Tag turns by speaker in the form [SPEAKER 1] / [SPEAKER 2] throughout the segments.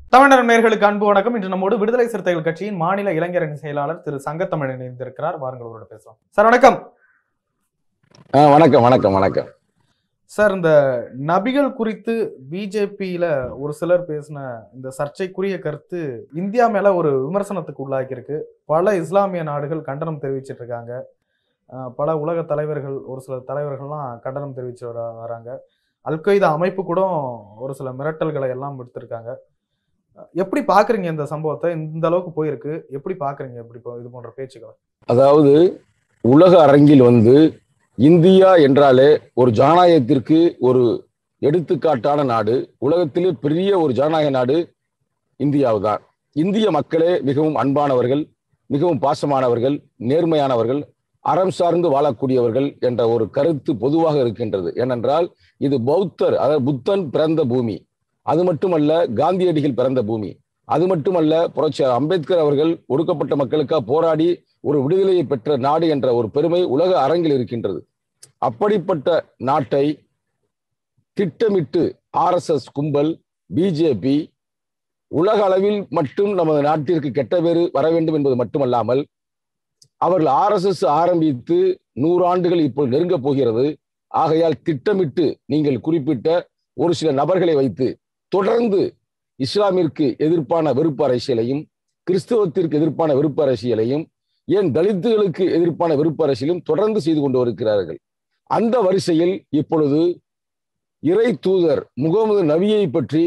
[SPEAKER 1] தமிழர் நேர்களுக்கு அன்பு வணக்கம் இன்று நம்மோடு விடுதலை சிறுத்தைகள் கட்சியின் மாநில இளைஞரணி செயலாளர் திரு சங்கத்தமிழ் இணைந்திருக்கிறார் வாருங்கள் அவரோட பேசலாம் சார் வணக்கம்
[SPEAKER 2] ஆ வணக்கம் வணக்கம் வணக்கம்
[SPEAKER 1] சார் இந்த நபிகள் குறித்து பிஜேபியில ஒரு சிலர் பேசின இந்த சர்ச்சைக்குரிய கருத்து இந்தியா மேல ஒரு விமர்சனத்துக்கு உள்ளாக்கியிருக்கு பல இஸ்லாமிய நாடுகள் கண்டனம் தெரிவிச்சிட்டு இருக்காங்க அஹ் பல உலக தலைவர்கள் ஒரு சில தலைவர்கள்லாம் கண்டனம் தெரிவிச்சு வர வராங்க அல்கொய்தா அமைப்பு கூட ஒரு சில மிரட்டல்களை எல்லாம் விடுத்திருக்காங்க அஹ் எப்படி பாக்குறீங்க இந்த சம்பவத்தை இந்த அளவுக்கு போயிருக்கு எப்படி பாக்குறீங்க இப்படி போ- இது போன்ற பேச்சுக்களை
[SPEAKER 2] அதாவது உலக அரங்கில் வந்து இந்தியா என்றாலே ஒரு ஜனநாயகத்திற்கு ஒரு எடுத்துக்காட்டான நாடு உலகத்திலே பெரிய ஒரு ஜனநாயக நாடு இந்தியாவு தான் இந்திய மக்களே மிகவும் அன்பானவர்கள் மிகவும் பாசமானவர்கள் நேர்மையானவர்கள் அறம் சார்ந்து வாழக்கூடியவர்கள் என்ற ஒரு கருத்து பொதுவாக இருக்கின்றது ஏனென்றால் இது பௌத்தர் அதாவது புத்தன் பிறந்த பூமி அது மட்டுமல்ல காந்தியடிகள் பிறந்த பூமி அது மட்டுமல்ல புரட்சி அம்பேத்கர் அவர்கள் ஒடுக்கப்பட்ட மக்களுக்காக போராடி ஒரு விடுதலையை பெற்ற நாடு என்ற ஒரு பெருமை உலக அரங்கில் இருக்கின்றது அப்படிப்பட்ட நாட்டை திட்டமிட்டு ஆர்எஸ்எஸ் கும்பல் பிஜேபி உலக அளவில் மட்டும் நமது நாட்டிற்கு கெட்ட பேரு வர வேண்டும் என்பது மட்டுமல்லாமல் அவர்கள் ஆர்எஸ்எஸ் ஆரம்பித்து நூறாண்டுகள் இப்போது நெருங்கப் போகிறது ஆகையால் திட்டமிட்டு நீங்கள் குறிப்பிட்ட ஒரு சில நபர்களை வைத்து தொடர்ந்து இஸ்லாமிற்கு எதிர்ப்பான வெறுப்பு அரசியலையும் கிறிஸ்தவத்திற்கு எதிர்ப்பான வெறுப்பு அரசியலையும் ஏன் தலித்துகளுக்கு எதிர்ப்பான வெறுப்பு அரசியலும் தொடர்ந்து செய்து கொண்டு வருகிறார்கள் அந்த வரிசையில் இப்பொழுது இறை தூதர் முகமது நபியை பற்றி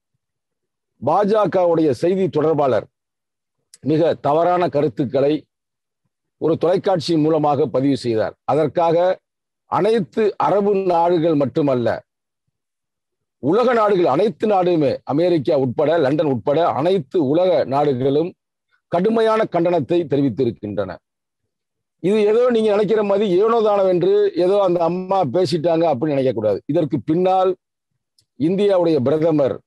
[SPEAKER 2] பாஜகவுடைய செய்தி தொடர்பாளர் மிக தவறான கருத்துக்களை ஒரு தொலைக்காட்சி மூலமாக பதிவு செய்தார் அதற்காக அனைத்து அரபு நாடுகள் மட்டுமல்ல உலக நாடுகள் அனைத்து நாடுமே அமெரிக்கா உட்பட லண்டன் உட்பட அனைத்து உலக நாடுகளும் கடுமையான கண்டனத்தை தெரிவித்திருக்கின்றன இது ஏதோ நீங்க நினைக்கிற மாதிரி ஏனோதானம் என்று ஏதோ அந்த அம்மா பேசிட்டாங்க அப்படின்னு நினைக்க கூடாது இதற்கு பின்னால் இந்தியாவுடைய பிரதமர்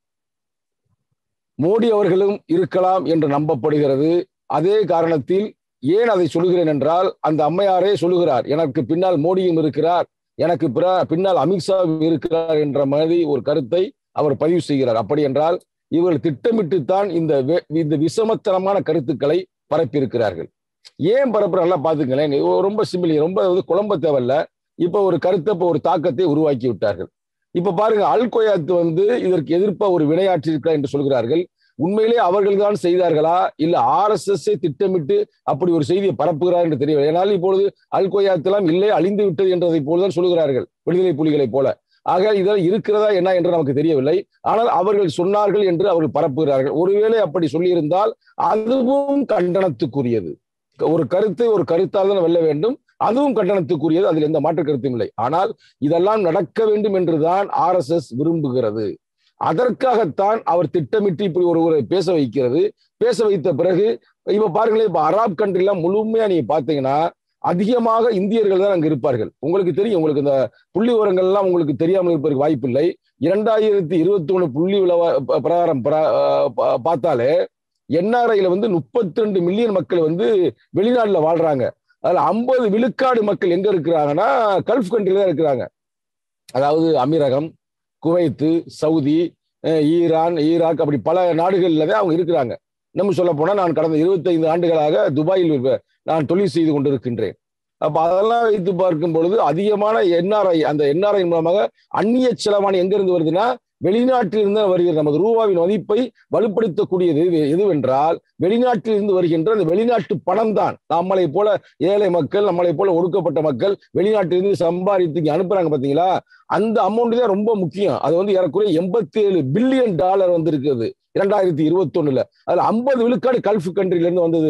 [SPEAKER 2] மோடி அவர்களும் இருக்கலாம் என்று நம்பப்படுகிறது அதே காரணத்தில் ஏன் அதை சொல்கிறேன் என்றால் அந்த அம்மையாரே சொல்லுகிறார் எனக்கு பின்னால் மோடியும் இருக்கிறார் எனக்கு பிற- பின்னால் அமித்ஷா இருக்கிறார் என்ற மாதிரி ஒரு கருத்தை அவர் பதிவு செய்கிறார் அப்படி என்றால் இவர்கள் திட்டமிட்டுத்தான் இந்த வே- இந்த விஷமத்தனமான கருத்துக்களை பரப்பியிருக்கிறார்கள் ஏன் பரப்புற நல்லா பாத்துங்களேன் இது ரொம்ப சிம்பிளி ரொம்ப வந்து குழம்ப தேவையில்ல இப்ப ஒரு கருத்தை இப்ப ஒரு தாக்கத்தை உருவாக்கி விட்டார்கள் இப்ப பாருங்க அல் கொயாத்து வந்து இதற்கு எதிர்ப்பா ஒரு வினையாற்றியிருக்கிறார் என்று சொல்கிறார்கள் உண்மையிலே அவர்கள் தான் செய்தார்களா இல்ல ஆர் எஸ் எஸ் திட்டமிட்டு அப்படி ஒரு செய்தியை பரப்புகிறார் என்று தெரியவில்லை ஏனால் இப்பொழுது அல் கொயாத்தெல்லாம் இல்லை அழிந்து விட்டது என்றதை போலதான் சொல்கிறார்கள் விடுதலை புலிகளைப் போல ஆக இதெல்லாம் இருக்கிறதா என்ன என்று நமக்கு தெரியவில்லை ஆனால் அவர்கள் சொன்னார்கள் என்று அவர்கள் பரப்புகிறார்கள் ஒருவேளை அப்படி சொல்லியிருந்தால் அதுவும் கண்டனத்துக்குரியது ஒரு கருத்தை ஒரு கருத்தால் தான் வெல்ல வேண்டும் அதுவும் கண்டனத்துக்குரியது அதில் எந்த மாற்று கருத்தும் இல்லை ஆனால் இதெல்லாம் நடக்க வேண்டும் என்றுதான் ஆர் எஸ் எஸ் விரும்புகிறது அதற்காகத்தான் அவர் திட்டமிட்டு இப்படி ஒருவரை பேச வைக்கிறது பேச வைத்த பிறகு இப்ப பாருங்களேன் இப்ப அரப் கண்ட்ரிலாம் முழுமையா நீங்க பாத்தீங்கன்னா அதிகமாக இந்தியர்கள் தான் அங்க இருப்பார்கள் உங்களுக்கு தெரியும் உங்களுக்கு இந்த புள்ளி விவரங்கள் எல்லாம் உங்களுக்கு தெரியாமல் இருப்பதற்கு வாய்ப்பில்லை இரண்டாயிரத்தி இருபத்தி ஒண்ணு புள்ளி விளவ- ப- பிரகாரம் பிரா- அஹ் பா- பார்த்தாலே என்ஆர்ஐல வந்து முப்பத்தி ரெண்டு மில்லியன் மக்கள் வந்து வெளிநாட்டுல வாழ்றாங்க அதுல ஐம்பது விழுக்காடு மக்கள் எங்க இருக்கிறாங்கன்னா கல்ஃப் கண்ட்ரில தான் இருக்கிறாங்க அதாவது அமீரகம் குவைத்து சவுதி அஹ் ஈரான் ஈராக் அப்படி பல நாடுகள்ல தான் அவங்க இருக்கிறாங்க நம்ம சொல்ல போனா நான் கடந்த 25 ஆண்டுகளாக துபாயில் வ- நான் தொழில் செய்து கொண்டிருக்கின்றேன் அப்ப அதெல்லாம் வைத்து பார்க்கும் பொழுது அதிகமான என்ஆர்ஐ அந்த என்ஆர்ஐ மூலமாக அந்நிய செலவாணி எங்க இருந்து வருதுன்னா வெளிநாட்டில் இருந்து தான் வருகிறது நமது ரூபாவின் மதிப்பை வலுப்படுத்தக்கூடியது எது- எதுவென்றால் வெளிநாட்டில் இருந்து வருகின்ற அந்த வெளிநாட்டு பணம் தான் நம்மளை போல ஏழை மக்கள் நம்மளை போல ஒடுக்கப்பட்ட மக்கள் வெளிநாட்டிலிருந்து சம்பாதித்து இங்க அனுப்புறாங்க பாத்தீங்களா அந்த அமௌண்ட் தான் ரொம்ப முக்கியம் அது வந்து ஏறக்குறைய எண்பத்தி ஏழு பில்லியன் டாலர் வந்து இருக்குது இரண்டாயிரத்தி இருபத்தி ஒண்ணுல அதுல ஐம்பது விழுக்காடு கல்ஃப் கண்ட்ரில இருந்து வந்தது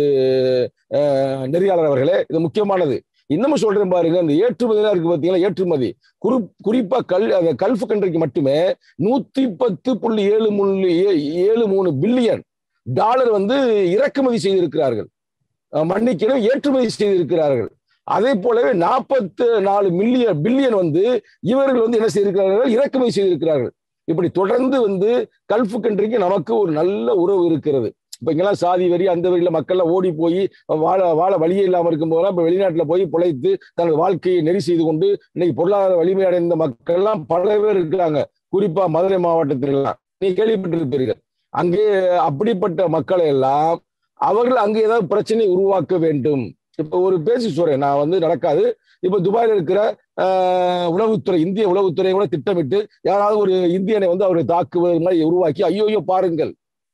[SPEAKER 2] அஹ், நெறியாளர் அவர்களே இது முக்கியமானது இன்னமும் சொல்றேன் பாருங்க இந்த ஏற்றுமதிலாம் இருக்கு பாத்தீங்களா ஏற்றுமதி குறி குறிப்பா கல் அந்த கல்ஃப் கண்ட்ரிக்கு மட்டுமே நூத்தி பத்து புள்ளி ஏழு மூணு ஏ- ஏழு மூணு பில்லியன் டாலர் வந்து இறக்குமதி செய்திருக்கிறார்கள் அஹ், மன்னிக்கணும் ஏற்றுமதி செய்திருக்கிறார்கள் அதே போலவே நாற்பத்து நாலு மில்லியன் பில்லியன் வந்து இவர்கள் வந்து என்ன செய்திருக்கிறார்கள் இறக்குமதி செய்திருக்கிறார்கள் இப்படி தொடர்ந்து வந்து கல்ஃப் கண்ட்ரிக்கு நமக்கு ஒரு நல்ல உறவு இருக்கிறது இப்ப இங்கெல்லாம் சாதி வரி அந்த வரியில மக்கள்லாம் ஓடி போய் வாழ வாழ வழியே இல்லாம இருக்கும் போதெல்லாம் இப்ப வெளிநாட்டுல போய் பிழைத்து தனது வாழ்க்கையை நெறி செய்து கொண்டு இன்னைக்கு பொருளாதார வலிமை அடைந்த மக்கள் எல்லாம் பல பேர் இருக்கிறாங்க குறிப்பா மதுரை மாவட்டத்திலாம் நீ கேள்விப்பட்டிருப்பீர்கள் அங்கே அப்படிப்பட்ட மக்களை எல்லாம் அவர்கள் அங்கே ஏதாவது பிரச்சனை உருவாக்க வேண்டும் இப்ப ஒரு பேசி சொல்றேன் நான் வந்து நடக்காது இப்ப துபாயில இருக்கிற ஆஹ், உளவுத்துறை இந்திய உளவுத்துறை கூட திட்டமிட்டு யாராவது ஒரு இந்தியனை வந்து அவரை தாக்குவது மாதிரி உருவாக்கி ஐயோ ஐயோ பாருங்கள்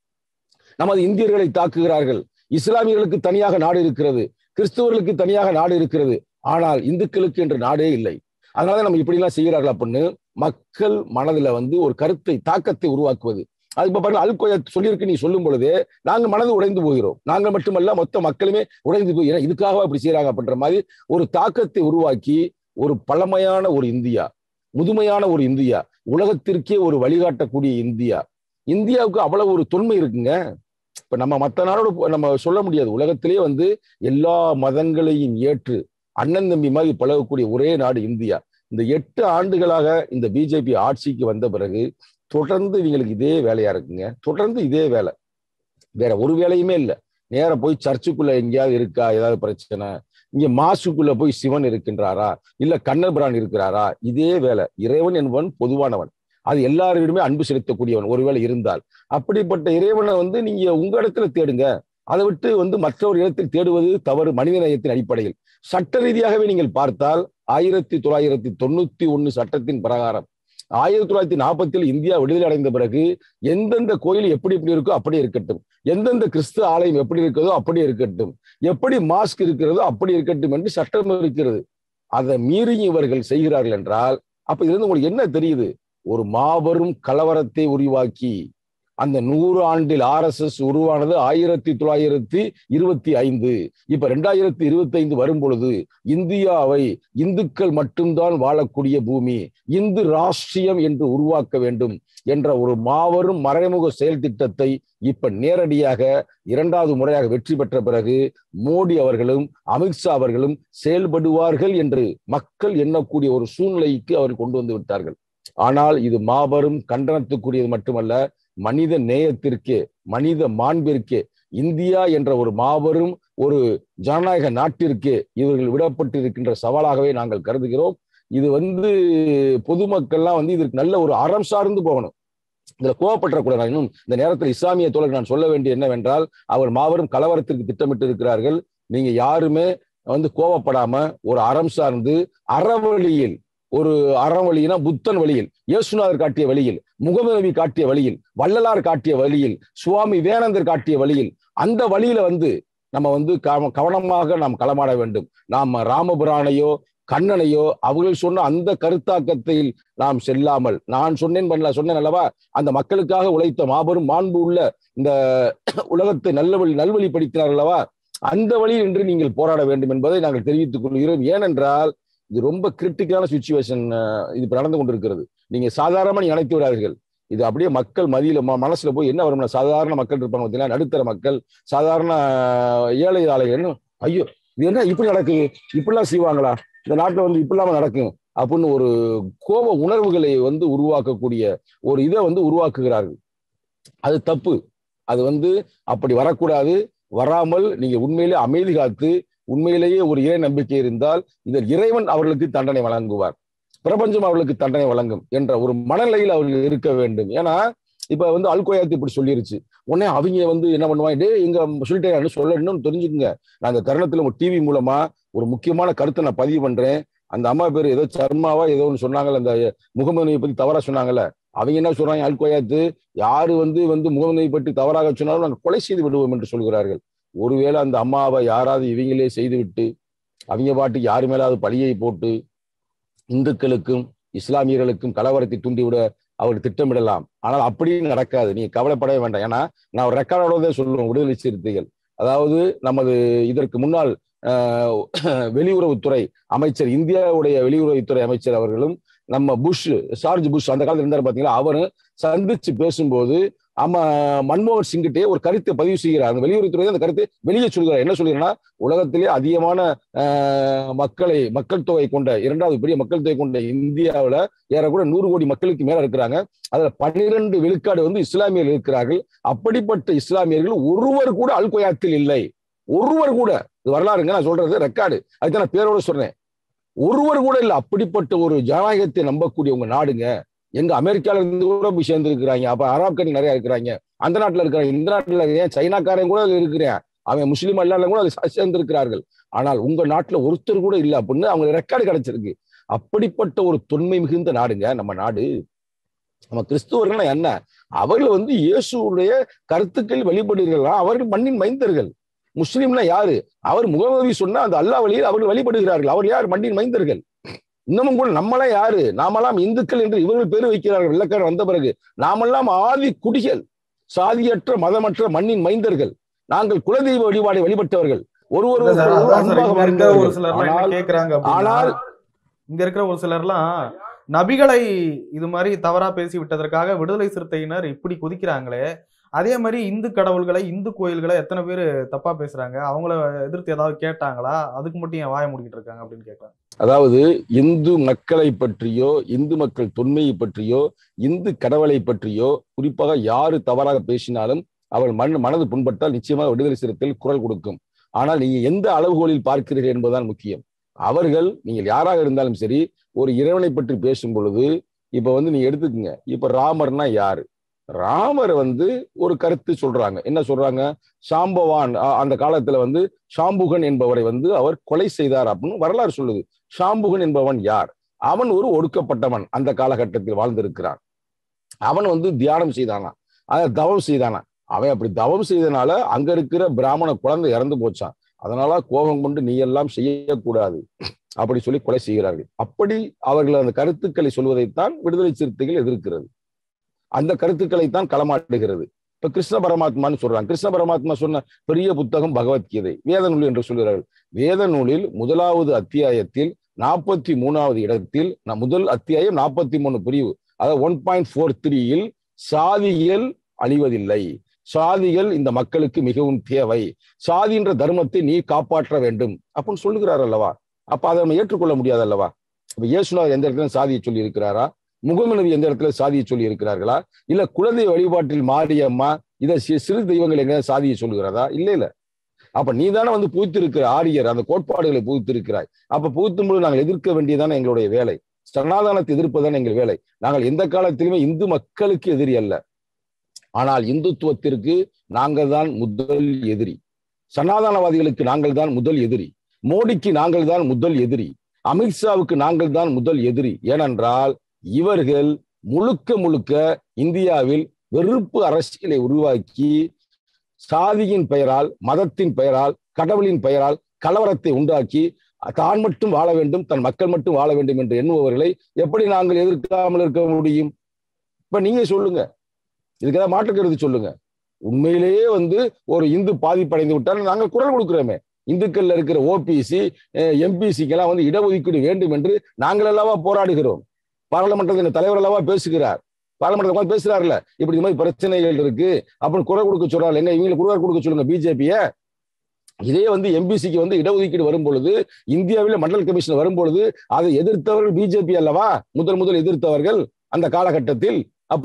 [SPEAKER 2] நமது இந்தியர்களை தாக்குகிறார்கள் இஸ்லாமியர்களுக்கு தனியாக நாடு இருக்கிறது கிறிஸ்தவர்களுக்கு தனியாக நாடு இருக்கிறது ஆனால் இந்துக்களுக்கு என்று நாடே இல்லை அதனால நம்ம இப்படி எல்லாம் செய்கிறார்கள் அப்படின்னு மக்கள் மனதுல வந்து ஒரு கருத்தை தாக்கத்தை உருவாக்குவது அது இப்ப பாருங்க அல் கொய்யா சொல்லியிருக்கு நீ சொல்லும் பொழுதே நாங்க மனது உடைந்து போகிறோம் நாங்கள் மட்டுமல்ல மொத்த மக்களுமே உடைந்து போகிறோம் இதுக்காக இப்படி செய்யறாங்க அப்படின்ற மாதிரி ஒரு தாக்கத்தை உருவாக்கி ஒரு பழமையான ஒரு இந்தியா முதுமையான ஒரு இந்தியா உலகத்திற்கே ஒரு வழிகாட்டக்கூடிய இந்தியா இந்தியாவுக்கு அவ்வளவு ஒரு தொன்மை இருக்குங்க இப்ப நம்ம மத்த நாடோட போ- நம்ம சொல்ல முடியாது உலகத்திலேயே வந்து எல்லா மதங்களையும் ஏற்று அண்ணன் தம்பி மாதிரி பழகக்கூடிய ஒரே நாடு இந்தியா இந்த எட்டு ஆண்டுகளாக இந்த பிஜேபி ஆட்சிக்கு வந்த பிறகு தொடர்ந்து இவங்களுக்கு இதே வேலையா இருக்குங்க தொடர்ந்து இதே வேலை வேற ஒரு வேலையுமே இல்லை நேரா போய் சர்ச்சுக்குள்ள எங்கேயாவது இருக்கா ஏதாவது பிரச்சனை இங்க மாசுக்குள்ள போய் சிவன் இருக்கின்றாரா இல்ல கண்ணபிரான் இருக்கிறாரா இதே வேலை இறைவன் என்பவன் பொதுவானவன் அது எல்லாரிடமே அன்பு செலுத்தக்கூடியவன் ஒருவேளை இருந்தால் அப்படிப்பட்ட இறைவனை வந்து நீங்க உங்க இடத்துல தேடுங்க அதை விட்டு வந்து மற்றொரு இடத்தில் தேடுவது தவறு மனித நேயத்தின் அடிப்படையில் சட்ட ரீதியாகவே நீங்கள் பார்த்தால் ஆயிரத்தி தொள்ளாயிரத்தி தொண்ணூத்தி ஒன்னு சட்டத்தின் பிரகாரம் ஆயிரத்தி தொள்ளாயிரத்தி நாற்பத்தில் இந்தியா விடுதலை அடைந்த பிறகு எந்தெந்த கோயில் எப்படி எப்படி இருக்கோ அப்படியே இருக்கட்டும் எந்தெந்த கிறிஸ்து ஆலயம் எப்படி இருக்கிறதோ அப்படியே இருக்கட்டும் எப்படி மாஸ்க் இருக்கிறதோ அப்படி இருக்கட்டும் என்று சட்டம் இருக்கிறது அதை மீறி இவர்கள் செய்கிறார்கள் என்றால் அப்ப இதுல இருந்து உங்களுக்கு என்ன தெரியுது ஒரு மாபெரும் கலவரத்தை உருவாக்கி அந்த நூறு ஆண்டில் ஆர்எஸ்எஸ் உருவானது ஆயிரத்தி தொள்ளாயிரத்தி இருபத்தி ஐந்து இப்ப ரெண்டாயிரத்தி இருபத்தி ஐந்து வரும் பொழுது இந்தியாவை இந்துக்கள் மட்டும்தான் வாழக்கூடிய பூமி இந்து ராஷ்டிரியம் என்று உருவாக்க வேண்டும் என்ற ஒரு மாபெரும் மறைமுக செயல் திட்டத்தை இப்ப நேரடியாக இரண்டாவது முறையாக வெற்றி பெற்ற பிறகு மோடி அவர்களும் அமித்ஷா அவர்களும் செயல்படுவார்கள் என்று மக்கள் எண்ணக்கூடிய ஒரு சூழ்நிலைக்கு அவர் கொண்டு வந்து விட்டார்கள் ஆனால் இது மாபெரும் கண்டனத்துக்குரியது மட்டுமல்ல மனித நேயத்திற்கே மனித மாண்பிற்கே இந்தியா என்ற ஒரு மாபெரும் ஒரு ஜனநாயக நாட்டிற்கே இவர்கள் விடப்பட்டிருக்கின்ற சவாலாகவே நாங்கள் கருதுகிறோம் இது வந்து பொதுமக்கள்லாம் வந்து இதற்கு நல்ல ஒரு அறம் சார்ந்து போகணும் இதுல கோவப்பற்றக்கூடாது நான் இன்னும் இந்த நேரத்தில் இஸ்லாமிய தோழர் நான் சொல்ல வேண்டிய என்னவென்றால் அவர் மாபெரும் கலவரத்திற்கு திட்டமிட்டு இருக்கிறார்கள் நீங்க யாருமே வந்து கோவப்படாம ஒரு அறம் சார்ந்து அறவழியில் ஒரு அறம் வழியினா புத்தன் வழியில் இயேசுநாதர் காட்டிய வழியில் முகமது நபி காட்டிய வழியில் வள்ளலார் காட்டிய வழியில் சுவாமி வேணந்தர் காட்டிய வழியில் அந்த வழியில வந்து நம்ம வந்து கவ- கவனமாக நாம் களமாட வேண்டும் நாம் ராமபுரானையோ கண்ணனையோ அவர்கள் சொன்ன அந்த கருத்தாக்கத்தில் நாம் செல்லாமல் நான் சொன்னேன் பண்ணல சொன்னேன் அல்லவா அந்த மக்களுக்காக உழைத்த மாபெரும் மாண்பு உள்ள இந்த உலகத்தை நல்ல வழி நல்வழிப்படுத்தினார் அல்லவா அந்த வழியில் என்று நீங்கள் போராட வேண்டும் என்பதை நாங்கள் தெரிவித்துக் கொள்கிறோம் ஏனென்றால் இது ரொம்ப கிரிட்டிக்கலான சுச்சுவேஷன் இது இப்ப நடந்து கொண்டிருக்கிறது நீங்க சாதாரணமா நீங்க நினைத்து விடாதீர்கள் இது அப்படியே மக்கள் மதியில ம- மனசுல போய் என்ன வரும்னா சாதாரண மக்கள் இருப்பாங்க பார்த்தீங்கன்னா நடுத்தர மக்கள் சாதாரண அஹ், ஏழை ஆலைகள் ஐயோ இது என்ன இப்படி நடக்குது இப்படிலாம் செய்வாங்களா இந்த நாட்டுல வந்து இப்படிலாம நடக்கும் அப்படின்னு ஒரு கோப உணர்வுகளை வந்து உருவாக்கக்கூடிய ஒரு இதை வந்து உருவாக்குகிறார்கள் அது தப்பு அது வந்து அப்படி வரக்கூடாது வராமல் நீங்க உண்மையிலே அமைதி காத்து உண்மையிலேயே ஒரு இறை நம்பிக்கை இருந்தால் இதில் இறைவன் அவர்களுக்கு தண்டனை வழங்குவார் பிரபஞ்சம் அவர்களுக்கு தண்டனை வழங்கும் என்ற ஒரு மனநிலையில் அவர்கள் இருக்க வேண்டும் ஏன்னா இப்ப வந்து அல்கோயாத்து இப்படி சொல்லிருச்சு உடனே அவங்க வந்து என்ன பண்ணுவாங்க டே இங்க சொல்லிட்டேன் சொல்லணும்னு தெரிஞ்சுக்குங்க நான் இந்த தருணத்துல உங்க டிவி மூலமா ஒரு முக்கியமான கருத்தை நான் பதிவு பண்றேன் அந்த அம்மா பேர் ஏதோ சர்மாவா ஏதோ ஒன்று சொன்னாங்கல்ல அந்த முகமது நபியை பத்தி தவறா சொன்னாங்கல்ல அவங்க என்ன சொல்றாங்க அல்கோயாத்து யாரு வந்து வந்து முகமது நபி பற்றி தவறாக சொன்னாலும் நாங்கள் கொலை செய்து விடுவோம் என்று சொல்கிறார்கள் ஒருவேளை அந்த அம்மாவை யாராவது இவங்களே செய்துவிட்டு அவங்க பாட்டுக்கு யாரு மேலாவது பழியை போட்டு இந்துக்களுக்கும் இஸ்லாமியர்களுக்கும் கலவரத்தை தூண்டிவிட அவர் திட்டமிடலாம் ஆனால் அப்படி நடக்காது நீங்க கவலைப்படவே வேண்டாம் ஏன்னா நான் ஒரு ரெக்கார்டோட சொல்லுவேன் விடுதலை சிறுத்தைகள் அதாவது நமது இதற்கு முன்னால் ஆஹ், வெளியுறவுத்துறை அமைச்சர் இந்தியாவுடைய வெளியுறவுத்துறை அமைச்சர் அவர்களும் நம்ம புஷ் ஜார்ஜ் புஷ் அந்த காலத்துல இருந்தாரு பாத்தீங்களா அவரும் சந்திச்சு பேசும்போது ஆமா மன்மோகன் சிங்கிட்டே ஒரு கருத்தை பதிவு செய்கிறார் அந்த வெளியுறவுத்துறை அந்த கருத்தை வெளியே சொல்கிறார் என்ன சொல்கிறார்னா உலகத்திலே அதிகமான ஆஹ், மக்களை மக்கள் தொகை கொண்ட இரண்டாவது பெரிய மக்கள் தொகை கொண்ட இந்தியாவுல ஏறக்கூட நூறு கோடி மக்களுக்கு மேல இருக்கிறாங்க அதுல பன்னிரண்டு விழுக்காடு வந்து இஸ்லாமியர்கள் இருக்கிறார்கள் அப்படிப்பட்ட இஸ்லாமியர்கள் ஒருவர் கூட அல்கொயாத்தில் இல்லை ஒருவர் கூட இது வரலாறுங்க நான் சொல்றது ரெக்கார்டு அதுதான் நான் பேரோட சொல்றேன் ஒருவர் கூட இல்லை அப்படிப்பட்ட ஒரு ஜனநாயகத்தை நம்பக்கூடிய உங்க நாடுங்க எங்க அமெரிக்கால இருந்து கூட போய் சேர்ந்து இருக்கிறாங்க அப்ப அரப் கண்ட்ரி நிறைய இருக்கிறாங்க அந்த நாட்டுல இருக்கிறாங்க இந்த நாட்டுல ஏன் சைனாக்காரன் கூட இருக்கிறேன் அவன் முஸ்லீம் அல்லாத கூட அது சேர்ந்து இருக்கிறார்கள் ஆனால் உங்க நாட்டுல ஒருத்தர் கூட இல்லை அப்படின்னு அவங்க ரெக்கார்டு கிடைச்சிருக்கு அப்படிப்பட்ட ஒரு தொன்மை மிகுந்த நாடுங்க நம்ம நாடு நம்ம கிறிஸ்துவர்கள் என்ன அவர்கள் வந்து இயேசுடைய கருத்துக்கள் வெளிப்படுகிறார்கள் அவர்கள் மண்ணின் மைந்தர்கள் முஸ்லீம்னா யாரு அவர் முகமதி சொன்ன அந்த அல்லாஹ் வழியில் அவர்கள் வழிபடுகிறார்கள் அவர் யார் மண்ணின் மைந்தர்கள் இன்னமும் கூட நம்மளாம் யாரு நாமெல்லாம் இந்துக்கள் என்று இவர்கள் பேர் வைக்கிறார்கள் வெள்ளக்காரர் வந்த பிறகு நாமெல்லாம் ஆதி குடிகள் சாதியற்ற மதமற்ற மண்ணின் மைந்தர்கள் நாங்கள் குலதெய்வ வழிபாடை வழிபட்டவர்கள் ஒருவர்
[SPEAKER 1] இல்ல சார்,
[SPEAKER 2] ஒருவர்
[SPEAKER 1] அதான் சார்,
[SPEAKER 2] அன்பாக
[SPEAKER 1] இங்க இருக்கிற ஒரு
[SPEAKER 2] வாழ்ந்தவர்கள்.
[SPEAKER 1] சிலர்லாம் என்ன
[SPEAKER 2] ஆனால்
[SPEAKER 1] கேக்குறாங்க அப்படின்னா,
[SPEAKER 2] ஆனால்
[SPEAKER 1] இங்க இருக்கிற ஒரு சிலர்லாம் நபிகளை இது மாதிரி தவறா பேசி விட்டதற்காக விடுதலை சிறுத்தையினர் இப்படி குதிக்கிறாங்களே அதே மாதிரி இந்து கடவுள்களை இந்து கோயில்களை எத்தனை பேர் தப்பா பேசுறாங்க அவங்கள எதிர்த்து ஏதாவது கேட்டாங்களா அதுக்கு மட்டும் ஏன் வாய முடிக்கிட்டு இருக்காங்க அப்படின்னு கேட்கறாங்க
[SPEAKER 2] அதாவது இந்து மக்களை பற்றியோ இந்து மக்கள் தொன்மையை பற்றியோ இந்து கடவுளை பற்றியோ குறிப்பாக யாரு தவறாக பேசினாலும் அவள் மண் மனது புண்பட்டால் நிச்சயமாக விடுதலை சிறுத்தையில் குரல் கொடுக்கும் ஆனால் நீங்க எந்த அளவுகோலில் பார்க்கிறீர்கள் என்பதுதான் முக்கியம் அவர்கள் நீங்கள் யாராக இருந்தாலும் சரி ஒரு இறைவனை பற்றி பேசும் பொழுது இப்ப வந்து நீங்க எடுத்துக்கங்க இப்ப ராமர்னா யாரு ராமர் வந்து ஒரு கருத்து சொல்றாங்க என்ன சொல்றாங்க சாம்பவான் அ- அந்த காலத்துல வந்து சாம்புகன் என்பவரை வந்து அவர் கொலை செய்தார் அப்படின்னு வரலாறு சொல்லுது ஷாம்புகன் என்பவன் யார் அவன் ஒரு ஒடுக்கப்பட்டவன் அந்த காலகட்டத்தில் வாழ்ந்திருக்கிறான் அவன் வந்து தியானம் செய்தானா அதை தவம் செய்தானா அவன் அப்படி தவம் செய்தனால அங்க இருக்கிற பிராமண குழந்தை இறந்து போச்சான் அதனால கோபம் கொண்டு நீ எல்லாம் செய்யக்கூடாது அப்படி சொல்லி கொலை செய்கிறார்கள் அப்படி அவர்கள் அந்த கருத்துக்களை சொல்வதைத்தான் விடுதலை சிறுத்தைகள் எதிர்க்கிறது அந்த கருத்துக்களைத்தான் களமாடுகிறது இப்ப கிருஷ்ண பரமாத்மான்னு சொல்றாங்க கிருஷ்ண பரமாத்மா சொன்ன பெரிய புத்தகம் பகவத்கீதை வேத நூல் என்று சொல்கிறார்கள் வேத நூலில் முதலாவது அத்தியாயத்தில் நாற்பத்தி மூணாவது இடத்தில் ந- முதல் அத்தியாயம் நாற்பத்தி மூணு பிரிவு அதாவது ஒன் பாயிண்ட் ஃபோர் த்ரீயில் சாதிகள் அழிவதில்லை சாதிகள் இந்த மக்களுக்கு மிகவும் தேவை சாதி என்ற தர்மத்தை நீ காப்பாற்ற வேண்டும் அப்படின்னு சொல்லுகிறார் அல்லவா அப்ப அதை நம்ம ஏற்றுக்கொள்ள முடியாது அல்லவா இப்ப இயேசுநாதர் எந்த இடத்துல சாதியை சொல்லி இருக்கிறாரா முகமது எந்த இடத்துல சாதியை சொல்லி இருக்கிறார்களா இல்ல குலதெய்வ வழிபாட்டில் மாரியம்மா இதை சி- சிறு தெய்வங்கள் எங்க சாதியை சொல்லுகிறதா இல்ல இல்ல அப்ப நீ தானே வந்து புகுத்திருக்கிற ஆரியர் அந்த கோட்பாடுகளை புகுத்திருக்கிறாய் அப்ப புகுத்தும் பொழுது நாங்கள் எதிர்க்க வேண்டியதானே எங்களுடைய வேலை சனாதனத்தை எதிர்ப்பதுதான் எங்கள் வேலை நாங்கள் எந்த காலத்திலுமே இந்து மக்களுக்கு எதிரி அல்ல ஆனால் இந்துத்துவத்திற்கு நாங்கள் தான் முதல் எதிரி சனாதனவாதிகளுக்கு நாங்கள் தான் முதல் எதிரி மோடிக்கு நாங்கள் தான் முதல் எதிரி அமித்ஷாவுக்கு நாங்கள் தான் முதல் எதிரி ஏனென்றால் இவர்கள் முழுக்க முழுக்க இந்தியாவில் வெறுப்பு அரசியலை உருவாக்கி சாதியின் பெயரால் மதத்தின் பெயரால் கடவுளின் பெயரால் கலவரத்தை உண்டாக்கி தான் மட்டும் வாழ வேண்டும் தன் மக்கள் மட்டும் வாழ வேண்டும் என்று எண்ணுபவர்களை எப்படி நாங்கள் எதிர்க்காமல் இருக்க முடியும் இப்ப நீங்க சொல்லுங்க இதுக்கு ஏதாவது மாற்று கருத்து சொல்லுங்க உண்மையிலேயே வந்து ஒரு இந்து பாதிப்படைந்து விட்டால் நாங்கள் குரல் கொடுக்கிறோமே இந்துக்கள்ல இருக்கிற ஓபிசி எம்பிசிக்கெல்லாம் வந்து இடஒதுக்கீடு வேண்டும் என்று நாங்கள் அல்லவா போராடுகிறோம் பாராளுமன்றத்தின் தலைவர் அல்லவா பேசுகிறார் பாராளுமன்றத்தில் உட்கார்ந்து பேசுறாருல இப்படி இந்த மாதிரி பிரச்சனைகள் இருக்கு அப்படின்னு குரல் கொடுக்க சொல்றாரு எங்க இவங்களுக்கு குரல் கொடுக்க சொல்லுங்க பிஜேபிய இதே வந்து எம்பிசிக்கு வந்து இடஒதுக்கீடு வரும் பொழுது இந்தியாவில் மண்டல் கமிஷன் வரும் பொழுது அதை எதிர்த்தவர்கள் பிஜேபி அல்லவா முதல் முதல் எதிர்த்தவர்கள் அந்த காலகட்டத்தில் அப்ப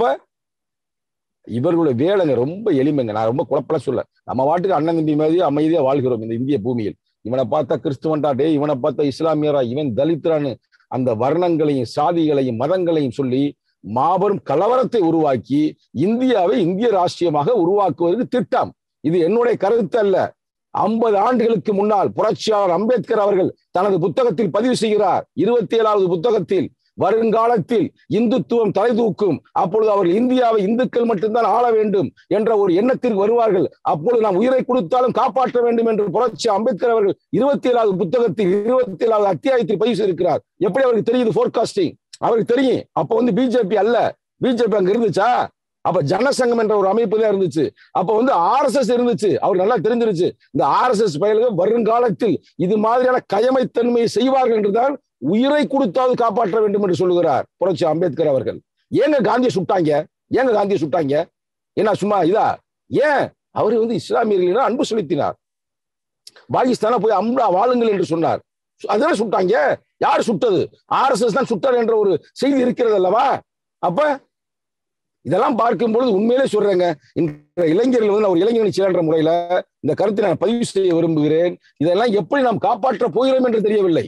[SPEAKER 2] இவர்களுடைய வேலைங்க ரொம்ப எளிமைங்க நான் ரொம்ப குழப்பல சொல்ல நம்ம வாட்டுக்கு அண்ணன் தம்பி மாதிரி அமைதியா வாழ்கிறோம் இந்த இந்திய பூமியில் இவனை பார்த்தா கிறிஸ்துவன்டா டே இவனை பார்த்தா இஸ்லாமியரா இவன் தலித்ரான்னு அந்த வர்ணங்களையும் சாதிகளையும் மதங்களையும் சொல்லி மாபெரும் கலவரத்தை உருவாக்கி இந்தியாவை இந்திய ராஷ்டிரியமாக உருவாக்குவதற்கு திட்டம் இது என்னுடைய கருத்து அல்ல ஐம்பது ஆண்டுகளுக்கு முன்னால் புரட்சியாளர் அம்பேத்கர் அவர்கள் தனது புத்தகத்தில் பதிவு செய்கிறார் இருபத்தி ஏழாவது புத்தகத்தில் வருங்காலத்தில் இந்துத்துவம் தலை தூக்கும் அப்பொழுது அவர்கள் இந்தியாவை இந்துக்கள் மட்டும்தான் ஆள வேண்டும் என்ற ஒரு எண்ணத்திற்கு வருவார்கள் அப்பொழுது நாம் உயிரை கொடுத்தாலும் காப்பாற்ற வேண்டும் என்று புரட்சி அம்பேத்கர் அவர்கள் இருபத்தி ஏழாவது புத்தகத்தில் இருபத்தி ஏழாவது அத்தியாயத்தில் பதிவு செய்திருக்கிறார் எப்படி அவருக்கு தெரியுது போர்காஸ்டிங் அவருக்கு தெரியும் அப்ப வந்து பிஜேபி அல்ல பிஜேபி அங்க இருந்துச்சா அப்ப ஜனசங்கம் என்ற ஒரு அமைப்பு தான் இருந்துச்சு அப்ப வந்து ஆர்எஸ்எஸ் இருந்துச்சு அவர் நல்லா தெரிஞ்சிருச்சு இந்த ஆர்எஸ்எஸ் பயல்கள் வருங்காலத்தில் இது மாதிரியான கயமைத்தன்மையை செய்வார்கள் என்றுதான் உயிரை கொடுத்தாவது காப்பாற்ற வேண்டும் என்று சொல்லுகிறார் புரட்சி அம்பேத்கர் அவர்கள் ஏங்க காந்தியை சுட்டாங்க ஏங்க காந்தியை சுட்டாங்க என்ன சும்மா இதா ஏன் அவர் வந்து இஸ்லாமியர்களிடம் அன்பு செலுத்தினார் பாகிஸ்தான போய் அம்பா வாழுங்கள் என்று சொன்னார் அதெல்லாம் சுட்டாங்க யார் சுட்டது ஆர்எஸ்எஸ் தான் சுட்டார் என்ற ஒரு செய்தி இருக்கிறது அல்லவா அப்ப இதெல்லாம் பார்க்கும்பொழுது உண்மையிலே சொல்றேங்க இந்த இளைஞர்கள் வந்து நான் ஒரு இளைஞரணி செயலன்ற முறையில இந்த கருத்தை நான் பதிவு செய்ய விரும்புகிறேன் இதெல்லாம் எப்படி நாம் காப்பாற்ற போகிறோம் என்று தெரியவில்லை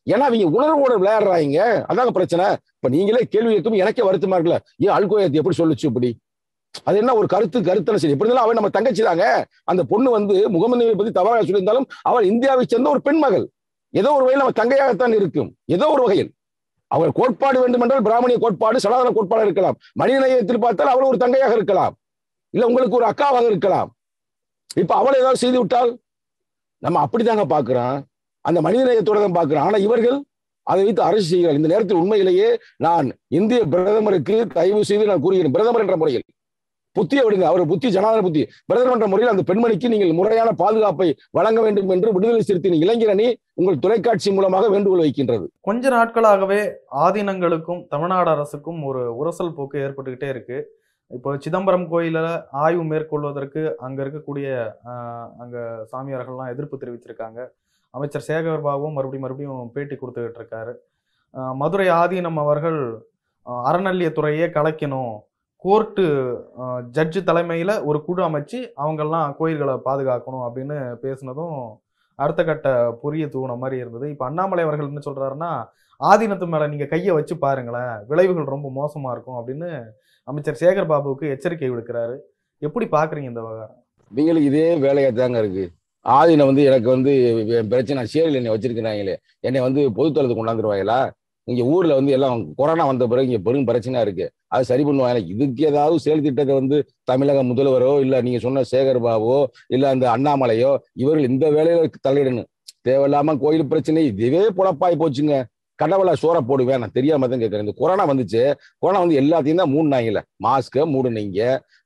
[SPEAKER 2] ஏன்னா அவங்க உணர்வோட விளையாடுறாங்க அதாங்க பிரச்சனை இப்ப நீங்களே கேள்வி கேட்கும் எனக்கே வருத்தமா இருக்குல்ல ஏன் அல்கோயத்தை எப்படி சொல்லுச்சு இப்படி அது என்ன ஒரு கருத்து கருத்தனை சரி எப்படி இருந்தாலும் அவன் நம்ம தங்கச்சி தாங்க அந்த பொண்ணு வந்து முகமது நபியை பத்தி தவறாக சொல்லியிருந்தாலும் அவள் இந்தியாவை சேர்ந்த ஒரு பெண் மகள் ஏதோ ஒரு வகையில் நம்ம தங்கையாகத்தான் இருக்கும் ஏதோ ஒரு வகையில் அவர் கோட்பாடு வேண்டுமென்றால் பிராமணிய கோட்பாடு சனாதன கோட்பாடு இருக்கலாம் மனித நேயத்தில் பார்த்தால் அவள் ஒரு தங்கையாக இருக்கலாம் இல்ல உங்களுக்கு ஒரு அக்காவாக இருக்கலாம் இப்ப அவளை ஏதாவது செய்து விட்டால் நம்ம அப்படித்தாங்க பாக்குறோம் அந்த மனித நேயத்தோட தான் பாக்குறோம் ஆனா இவர்கள் அதை வைத்து அரசு செய்கிறார் இந்த நேரத்தில் உண்மையிலேயே நான் இந்திய பிரதமருக்கு தயவு செய்து நான் கூறுகிறேன் பிரதமர் என்ற முறையில் புத்தியை விடுங்க அவர் புத்தி ஜனாதன புத்தி பிரதமர் என்ற முறையில் அந்த பெண்மணிக்கு நீங்கள் முறையான பாதுகாப்பை வழங்க வேண்டும் என்று விடுதலை சிறுத்தையின் இளைஞரணி உங்கள் தொலைக்காட்சி மூலமாக வேண்டுகோள் வைக்கின்றது
[SPEAKER 1] கொஞ்ச நாட்களாகவே ஆதீனங்களுக்கும் தமிழ்நாடு அரசுக்கும் ஒரு உரசல் போக்கு ஏற்பட்டுக்கிட்டே இருக்கு இப்போ சிதம்பரம் கோயில ஆய்வு மேற்கொள்வதற்கு அங்க இருக்கக்கூடிய ஆஹ், அங்க சாமியார்கள்லாம் எதிர்ப்பு தெரிவிச்சிருக்காங்க அமைச்சர் சேகர் பாபுவும் மறுபடியும் மறுபடியும் பேட்டி கொடுத்துக்கிட்டு இருக்காரு ஆஹ், மதுரை ஆதீனம் அவர்கள் ஆஹ், அறநிலையத்துறையே கலைக்கணும் கோர்ட்டு ஜட்ஜு தலைமையில ஒரு குழு அமைச்சு அவங்கெல்லாம் கோயில்களை பாதுகாக்கணும் அப்படின்னு பேசுனதும் அடுத்த கட்ட பொரிய தூண மாதிரி இருந்தது இப்போ அண்ணாமலை அவர்கள் என்ன சொல்றாருன்னா ஆதீனத்து மேல நீங்க கையை வச்சு பாருங்களேன் விளைவுகள் ரொம்ப மோசமா இருக்கும் அப்படின்னு அமைச்சர் சேகர் பாபுவுக்கு எச்சரிக்கை விடுக்கிறாரு எப்படி பாக்குறீங்க இந்த விவகாரம்
[SPEAKER 2] இவங்களுக்கு இதே வேலையா தாங்க இருக்கு ஆதீனம் வந்து எனக்கு வந்து என் பிரச்சனை சேரில் என்னை வச்சிருக்கிறாங்களே என்னை வந்து பொதுத்தளத்துக்கு கொண்டாந்துருவாங்களா இங்க ஊர்ல வந்து எல்லாம் கொரோனா வந்த பிறகு இங்க பெரும் பிரச்சனையா இருக்கு அது சரி பண்ணுவாங்க இதுக்கு ஏதாவது செயல் திட்டத்தை வந்து தமிழக முதல்வரோ இல்ல நீங்க சொன்ன சேகர் பாபுவோ இல்ல அந்த அண்ணாமலையோ இவர்கள் இந்த வேலையில தலையிடணும் தேவையில்லாம கோயில் பிரச்சனை இதுவே புலப்பாய் போச்சுங்க கடவுளை சோற போடுவேன் நான் தெரியாம தான் கேட்கறேன் இந்த கொரோனா வந்துச்சு கொரோனா வந்து எல்லாத்தையும் தான் மூடினாங்கல்ல மாஸ்கை மூடுனீங்க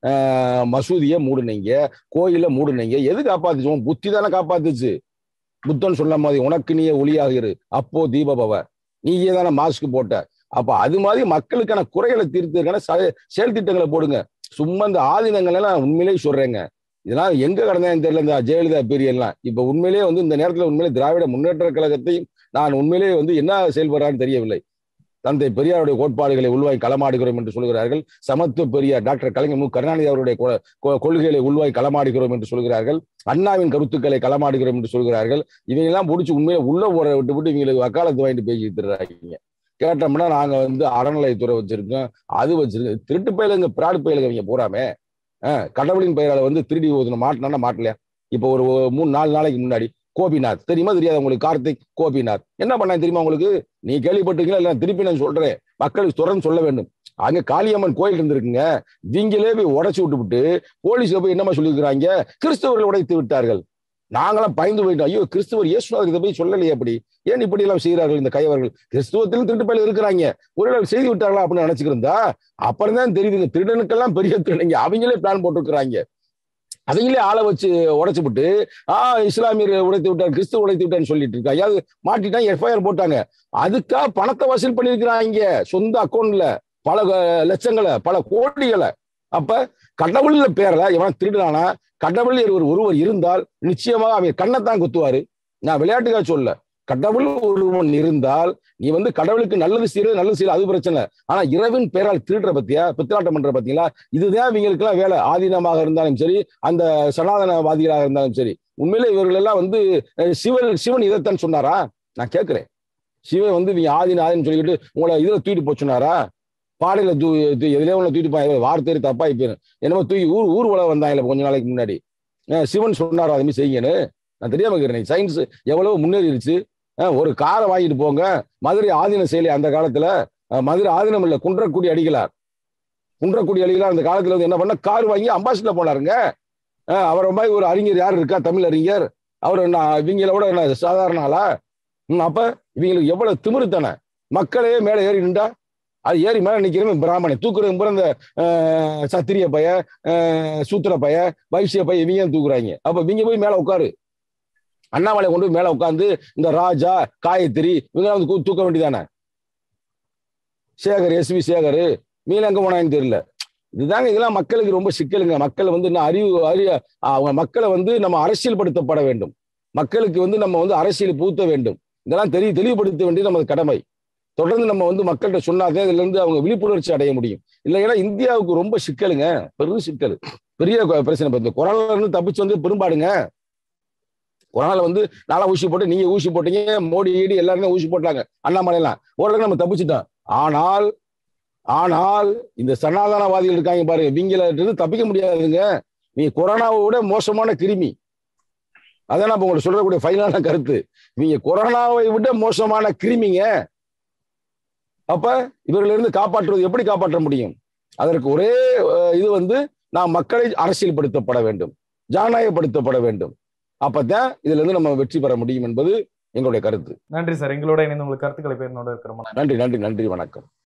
[SPEAKER 2] ஆஹ் மசூதியை மூடுனீங்க கோயில மூடுனீங்க எது காப்பாத்துச்சு உன் புத்தி தானே காப்பாத்துச்சு புத்தன் சொன்ன மாதிரி உனக்கு நீயே ஒளியாக இரு அப்போ தீபபவ நீயே தானே மாஸ்க் போட்ட அப்ப அது மாதிரி மக்களுக்கான குறைகளை தீர்த்ததுக்கான ச- செயல் திட்டங்களை போடுங்க சும்மா இந்த ஆதீனங்கள் எல்லாம் உண்மையிலேயே சொல்றேங்க இதெல்லாம் எங்க கடந்தேன்னு தெரியல இந்த ஜெயலலிதா பீரியட்லாம் இப்ப உண்மையிலேயே வந்து இந்த நேரத்துல உண்மையிலே திராவிட முன்னேற்ற கழகத்தையும் நான் உண்மையிலேயே வந்து என்ன செயல்படுறான்னு தெரியவில்லை தந்தை பெரியாருடைய கோட்பாடுகளை உள்வாய் களமாடுகிறோம் என்று சொல்கிறார்கள் சமத்துவ பெரியார் டாக்டர் கலைஞர் மு கருணாநிதி அவருடைய கொ- கொ- கொள்கைகளை உள்வாய் களமாடுகிறோம் என்று சொல்கிறார்கள் அண்ணாவின் கருத்துக்களை களமாடுகிறோம் என்று சொல்கிறார்கள் இவங்கெல்லாம் முடிச்சு உண்மையில உள்ள ஊற விட்டு விட்டு இவங்களுக்கு வக்காலத்து வாங்கிட்டு பேசிட்டு இருக்காங்க கேட்டோம்னா நாங்க வந்து அறநிலையத்துறை வச்சிருக்கோம் அது வச்சிருக்கோம் திருட்டு பயிலுங்க பிராடு பயிலுங்க இவங்க பூராமே ஆஹ் கடவுளின் பெயரால வந்து திருடி ஓதுன மாட்டினா மாட்டலையா இப்போ ஒரு மூணு நாலு நாளைக்கு முன்னாடி கோபிநாத் தெரியுமா தெரியாது உங்களுக்கு கார்த்திக் கோபிநாத் என்ன பண்ணாங்க தெரியுமா உங்களுக்கு நீ கேள்விப்பட்டிருக்கீங்களா இல்ல திருப்பி நான் சொல்றேன் மக்களுக்கு தொடர்ந்து சொல்ல வேண்டும் அங்க காளியம்மன் கோயில் இருந்திருக்குங்க நீங்களே போய் உடைச்சு விட்டுவிட்டு போலீஸ்ல போய் என்னமா சொல்லியிருக்கிறாங்க கிறிஸ்தவர்கள் உடைத்து விட்டார்கள் நாங்களாம் பயந்து போயிட்டோம் ஐயோ கிறிஸ்துவர் இயேசுநாதர் இதை போய் சொல்லலையே அப்படி ஏன் இப்படி எல்லாம் செய்கிறார்கள் இந்த கைவர்கள் கிறிஸ்துவத்திலும் திருட்டு பயில இருக்கிறாங்க ஒருவேளை செய்து விட்டார்களா அப்படின்னு நினைச்சுக்கிருந்தா அப்புறம் தான் தெரியுதுங்க திருடனுக்கெல்லாம் பெரிய திருடங்க அவங்களே பிளான் போட்டிருக்கிறாங்க அவங்களே ஆளை வச்சு உடைச்சு விட்டு ஆஹ் இஸ்லாமியர் உடைத்து விட்டார் கிறிஸ்துவ உடைத்து விட்டான்னு சொல்லிட்டு இருக்கா யாவது மாட்டிட்டா எஃப்ஐஆர் போட்டாங்க அதுக்கா பணத்தை வசூல் பண்ணிருக்கிறாங்க சொந்த அக்கௌண்ட்ல பல அஹ், லட்சங்களை பல கோடிகளை அப்ப கடவுள்ல பேர்ல இவன் திருடுறானா கடவுள் ஒரு ஒருவர் இருந்தால் நிச்சயமாக அவன் கண்ணைத்தான் குத்துவாரு நான் விளையாட்டுக்காக சொல்ல கடவுள் ஒருவன் இருந்தால் நீ வந்து கடவுளுக்கு நல்லது செய்யறது நல்லது செய்யல அது பிரச்சனை ஆனா இரவின் பேரால் திருடுற பத்தியா பித்தலாட்டம் பண்ற பாத்தீங்களா இதுதான் இவங்களுக்கு எல்லாம் வேலை ஆதீனமாக இருந்தாலும் சரி அந்த சனாதனவாதிகளாக இருந்தாலும் சரி உண்மையிலே இவர்கள் எல்லாம் வந்து அஹ், சிவன் சிவன் இதைத்தான் சொன்னாரா நான் கேட்கிறேன் சிவன் வந்து நீங்க ஆதீன ஆதீனம் சொல்லிக்கிட்டு உங்களை இதுல தூக்கிட்டு போக சொன்னாரா பாடையில தூ தூ- எதுலயோ ஒண்ணு தூக்கிட்டு போய் வார்த்தை தப்பா போயிரும் என்னமோ தூக்கி ஊர் ஊர் உலக வந்தாங்கல்ல கொஞ்ச நாளைக்கு முன்னாடி அஹ், சிவன் சொன்னாரா அது மாதிரி செய்யுங்கன்னு நான் தெரியாம இருக்கிறேன் சயின்ஸ் எவ்வளவு முன்னேறிடுச்சு அஹ், ஒரு காரை வாங்கிட்டு போங்க மதுரை ஆதீன செயலி அந்த காலத்துல அஹ், மதுரை ஆதீனம் இல்ல குன்றக்குடி அடிகளார் குன்றக்குடி அடிகளார் அந்த காலத்துல வந்து என்ன பண்ண கார் வாங்கி அம்பாசிடர் போனாருங்க அஹ், அவரை மாதிரி ஒரு அறிஞர் யார் இருக்கா தமிழ் அறிஞர் அவர் நான் இவங்கள விட என்ன சாதாரண ஆளா ம், அப்ப இவங்களுக்கு எவ்வளவு திமிருத்தனை மக்களே மேலே ஏறி நின்றா அது ஏறி மேல நிக்கிறவன் பிராமணன் தூக்குறது பூரா இந்த அஹ், சத்திரிய பைய அஹ், சூத்திர பைய வைசிய பைய இவங்க தான் தூக்குறாங்க அப்ப இவங்க போய் மேல உட்காரு அண்ணாமலை கொண்டு போய் மேல உட்காந்து இந்த ராஜா காயத்ரி இவங்க வந்து கூ- தூக்க வேண்டியதானே சேகர் எஸ்வி சேகர் மீன் எங்க போனான்னு தெரியல இதுதாங்க இதெல்லாம் மக்களுக்கு ரொம்ப சிக்கலுங்க மக்கள் வந்து இன்னும் அறிவு அறிய அவங்க மக்களை வந்து நம்ம அரசியல்படுத்தப்பட வேண்டும் மக்களுக்கு வந்து நம்ம வந்து அரசியல் பூத்த வேண்டும் இதெல்லாம் தெரிய தெளிவுபடுத்த வேண்டியது நமது கடமை தொடர்ந்து நம்ம வந்து மக்கள்கிட்ட சொன்னாதான் இதுல இருந்து அவங்க விழிப்புணர்ச்சி அடைய முடியும் இல்லைன்னா இந்தியாவுக்கு ரொம்ப சிக்கலுங்க பெரும் சிக்கல் பெரிய கொ- பிரச்சனை இப்ப இந்த கொரோனால இருந்து தப்பிச்சு வந்து பெரும்பாடுங்க கொரோனால வந்து நாளா ஊசி போட்டு நீங்க ஊசி போட்டீங்க மோடி ஈடி எல்லாருமே ஊசி போட்டாங்க அண்ணாமலை எல்லாம் ஓரளவுக்கு நம்ம தப்பிச்சிட்டோம் ஆனால் ஆனால் இந்த சனாதனவாதிகள் இருக்காங்க பாருங்க இவங்கள இருந்து தப்பிக்க முடியாதுங்க நீ கொரோனாவை விட மோசமான கிருமி அதான் நான் இப்ப உங்களுக்கு சொல்றக்கூடிய ஃபைனலான கருத்து இவங்க கொரோனாவை விட மோசமான கிருமிங்க அப்ப இவர்களிருந்து இருந்து காப்பாற்றுவது எப்படி காப்பாற்ற முடியும் அதற்கு ஒரே அஹ், இது வந்து நாம் மக்களை அரசியல்படுத்தப்பட வேண்டும் ஜனநாயகப்படுத்தப்பட வேண்டும் அப்பதான் இதுல இருந்து நம்ம வெற்றி பெற முடியும் என்பது எங்களுடைய கருத்து
[SPEAKER 1] நன்றி சார் எங்களோட இணைந்து உங்களுக்கு கருத்துக்களை பேர்னோட இருக்கிறோம்
[SPEAKER 2] நன்றி நன்றி நன்றி வணக்கம்